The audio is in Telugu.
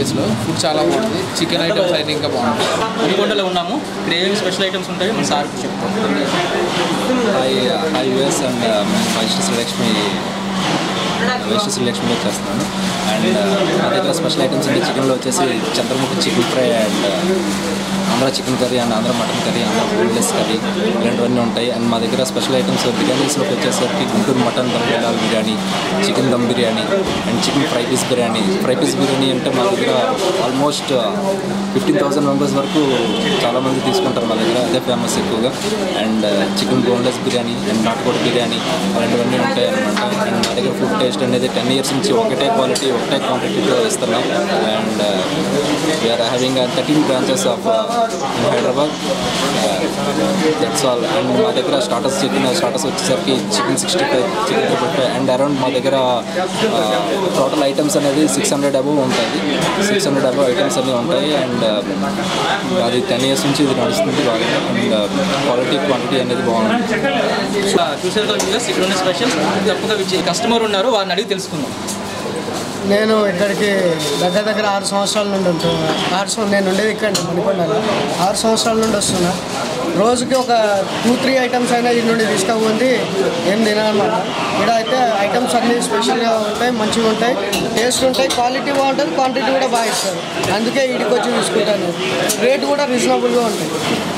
ప్లేస్లో ఫుడ్ చాలా బాగుంది చికెన్ ఐటమ్స్ అయితే ఇంకా బాగుంటుంది ఉనికొండలో ఉన్నాము ఇక్కడ ఏమేమి స్పెషల్ ఐటమ్స్ ఉంటాయో మన సార్ చెప్తాం hi hi US and Vaishnu Srilakshmi Vaishnu శ్రీలక్ష్మిలో చేస్తున్నాను అండ్ మా దగ్గర స్పెషల్ ఐటమ్స్ అంటే చికెన్లో వచ్చేసి Chandramukhi chicken fry and Andhra chicken curry and Andhra mutton curry Andhra boneless curry ఇలాంటివన్నీ ఉంటాయి అండ్ మా దగ్గర స్పెషల్ ఐటమ్స్ బిర్యానీస్లోకి వచ్చేసరికి Guntur mutton dum biryani biryani chicken dum biryani and chicken fry piece biryani fry piece biryani అంటే మా దగ్గర ఆల్మోస్ట్ ఫిఫ్టీన్ థౌసండ్ మెంబర్స్ వరకు చాలామంది తీసుకుంటారు మా దగ్గర అదే ఫేమస్ ఎక్కువగా and chicken boneless biryani and నాటుకోడి బిర్యానీ అలాంటివన్నీ ఉంటాయి అనమాట అండ్ మా దగ్గర ఫుడ్ టేస్ట్ అనేది టెన్ ఇయర్స్ నుంచి ఒకటే క్వాలిటీ ఒకటే క్వాంటిటీతో ఇస్తున్నాం and we are having thirteen branches of in Hyderabad that's all and మా దగ్గర స్టార్టర్స్ చికెన్ స్టార్టర్స్ వచ్చేసరికి chicken sixty five chicken triple five and around మా దగ్గర టోటల్ ఐటమ్స్ అనేది సిక్స్ హండ్రెడ్ అబవ్ ఉంటుంది సిక్స్ హండ్రెడ్ అబవ్ ఐటమ్స్ అన్నీ ఉంటాయి అండ్ అది టెన్ ఇయర్స్ నుంచి ఇది నడుస్తుంది బాగా అండ్ క్వాలిటీ క్వాంటిటీ అనేది బాగుంది చూసారు కదా వ్యూవర్స్ ఇక్కడ ఉన్న స్పెషల్ తప్పక కస్టమర్ ఉన్నారు వారిని అడిగి తెలుసుకుందాం నేను ఇక్కడికి దగ్గర దగ్గర ఆరు సంవత్సరాల నుండి ఉంటున్నా ఆరు సంవ- నేను ఉండేది ఇక్కడ మణికొండలో ఆరు సంవత్సరాల నుండి వస్తున్నా రోజుకి ఒక టూ త్రీ ఐటమ్స్ అయినా ఇది నుండి తీసుకుపోయింది ఏం తినాలన్నమాట ఇక్కడ అయితే ఐటమ్స్ అన్నీ స్పెషల్గా ఉంటాయి మంచిగా ఉంటాయి టేస్ట్ ఉంటాయి క్వాలిటీ బాగుంటుంది క్వాంటిటీ కూడా బాగా ఇస్తారు అందుకే ఇడికి వచ్చి తీసుకుంటాను రేట్ కూడా రీజనబుల్గా ఉంటాయి